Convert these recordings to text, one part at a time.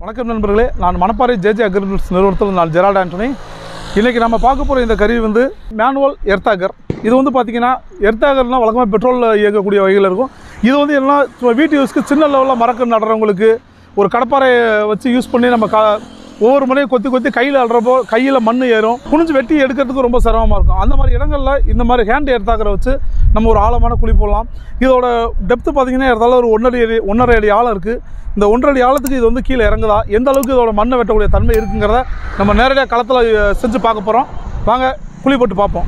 வணக்கம் நண்பர்களே நான் மணப்பாறை ஜேஜே அக்ரிகல்ச்சர் நிறுவனத்தில் நான் ஜெரால்ட் ஆண்டனி இன்றைக்கி நம்ம பார்க்க போகிற இந்த கருவி வந்து மேனுவல் எர்த்தாகர் இது வந்து பார்த்திங்கன்னா எர்த்தாகர்னால் வழக்கமாக பெட்ரோலில் இயங்கக்கூடிய வகையில் இருக்கும் இது வந்து எல்லாம் சும்மா வீட்டு யூஸ்க்கு சின்ன லெவலில் மரக்கன்று நடுறவங்களுக்கு ஒரு கடப்பாறையை வச்சு யூஸ் பண்ணி நம்ம கா ஒவ்வொரு முறையும் கொத்தி கொத்தி கையில் அல்றப்போ கையில் மண் ஏறும் குனிஞ்சு வெட்டி எடுக்கிறதுக்கு ரொம்ப சிரமமாக இருக்கும் அந்த மாதிரி இடங்களில் இந்த மாதிரி ஹேண்ட் எர்த்தாக்கரை வச்சு நம்ம ஒரு ஆழமான குழி போடலாம் இதோட டெப்த்து பார்த்தீங்கன்னா இருந்தாலும் ஒரு ஒன்றரை அடி ஒன்றரை அடி ஆழம் இருக்குது இந்த ஒன்றரை அடி ஆழத்துக்கு இது வந்து கீழே இறங்குதா எந்த அளவுக்கு இதோட மண்ணை வெட்டக்கூடிய தன்மை இருக்குங்கிறத நம்ம நேரடியாக களத்தில் அஹ், செஞ்சு பார்க்க போகிறோம் வாங்க குழி போட்டு பார்ப்போம்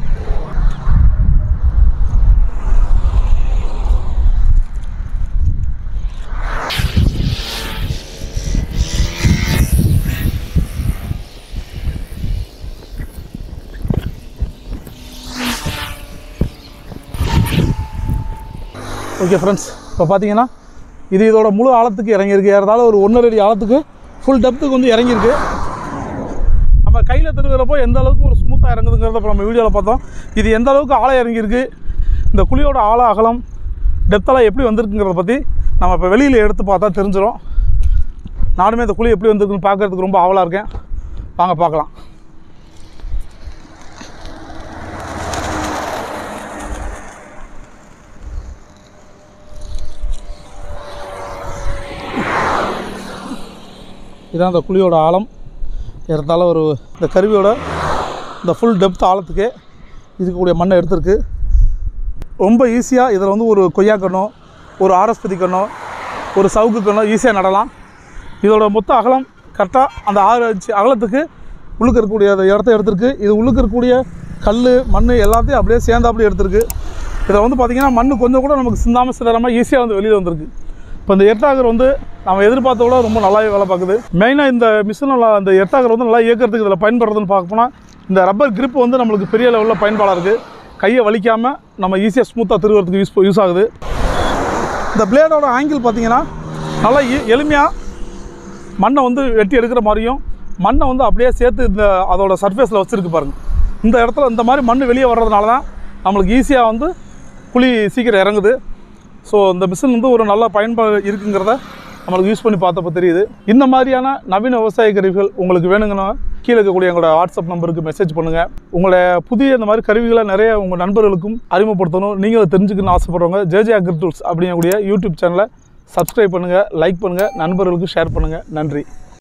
ஓகே ஃப்ரெண்ட்ஸ் இப்போ பார்த்தீங்கன்னா இது இதோட முழு ஆழத்துக்கு இறங்கியிருக்கு ஏறதால ஒரு ஒன்றரை அடி ஆழத்துக்கு ஃபுல் டெப்த்துக்கு வந்து இறங்கியிருக்கு நம்ம கையில் திருகிறப்போ எந்த அளவுக்கு ஒரு ஸ்மூத்தாக இறங்குதுங்கிறத இப்போ நம்ம வீடியோவில் பார்த்தோம் இது எந்த அளவுக்கு ஆழம் இறங்கியிருக்கு இந்த குழியோட ஆழ அகலம் டெப்த்தெல்லாம் எப்படி வந்திருக்குங்கிறத பற்றி நம்ம இப்போ வெளியில் எடுத்து பார்த்தா தெரிஞ்சிடும் நானுமே இந்த குழி எப்படி வந்திருக்குன்னு பார்க்கறதுக்கு ரொம்ப ஆவலாக இருக்கேன் வாங்க பார்க்கலாம் இதான் இந்த குழியோட ஆழம் ஏறத்தாழ ஒரு இந்த கருவியோட இந்த ஃபுல் டெப்த் ஆழத்துக்கே இருக்கக்கூடிய மண்ணை எடுத்திருக்கு ரொம்ப ஈஸியாக இதில் வந்து ஒரு கொய்யா கண்ணோ ஒரு ஆரஸ்பதி கண்ணோ ஒரு சவுக்கு கண்ணோ ஈஸியாக நடலாம் இதோட மொத்த அகலம் கரெக்டாக அந்த ஆறு இன்ச்சு அகலத்துக்கு உள்ளுக்கு இருக்கக்கூடிய அந்த இடத்த எடுத்திருக்கு இது உள்ளுக்கு இருக்கக்கூடிய கல் மண் எல்லாத்தையும் அப்படியே சேர்ந்தாப்படி எடுத்திருக்கு இதில் வந்து பார்த்திங்கன்னா மண் கொஞ்சம் கூட நமக்கு சிந்தாமல் சிதறாமல் ஈஸியாக வந்து வெளியில் வந்திருக்கு இப்போ இந்த எர்த்தாகர் வந்து நம்ம எதிர்பார்த்த விட ரொம்ப நல்லாவே வேலை பார்க்குது மெயினாக இந்த மிஷினில் அந்த எர்த்தாகர் வந்து நல்லா இயக்கிறதுக்கு இதில் பயன்படுறதுன்னு பார்க்க போனால் இந்த ரப்பர் grip வந்து நம்மளுக்கு பெரிய லெவலில் பயன்பாடாக இருக்குது கையை வலிக்காமல் நம்ம ஈஸியாக ஸ்மூத்தாக திருவுறதுக்கு யூஸ் யூஸ் ஆகுது இந்த பிளேடோட ஆங்கிள் பார்த்தீங்கன்னா நல்லா எ- எளிமையாக மண்ணை வந்து வெட்டி எடுக்கிற மாதிரியும் மண்ணை வந்து அப்படியே சேர்த்து இந்த அதோட சர்ஃபேஸில் வச்சுருக்கு பாருங்கள் இந்த இடத்துல இந்த மாதிரி மண் வெளியே வர்றதுனால தான் நம்மளுக்கு ஈஸியாக வந்து குழி சீக்கிரம் இறங்குது ஸோ இந்த மிஷின் வந்து ஒரு நல்ல பயன்பாடு இருக்குங்கிறத நம்மளுக்கு யூஸ் பண்ணி பார்த்தப்போ தெரியுது இந்த மாதிரியான நவீன விவசாய கருவிகள் உங்களுக்கு வேணுங்கன்னா கீழே இருக்கக்கூடிய எங்களோட வாட்ஸ்அப் நம்பருக்கு மெசேஜ் பண்ணுங்கள் உங்களை புதிய இந்த மாதிரி கருவிகளை நிறைய உங்கள் நண்பர்களுக்கும் அறிமுகப்படுத்தணும் நீங்கள் அதை தெரிஞ்சுக்கணும்னு ஆசைப்படுறவங்க ஜேஜே அக்ரி டூல்ஸ் அப்படிங்கக்கூடிய யூடியூப் சேனலை சப்ஸ்கிரைப் பண்ணுங்கள் லைக் பண்ணுங்கள் நண்பர்களுக்கு ஷேர் பண்ணுங்கள் நன்றி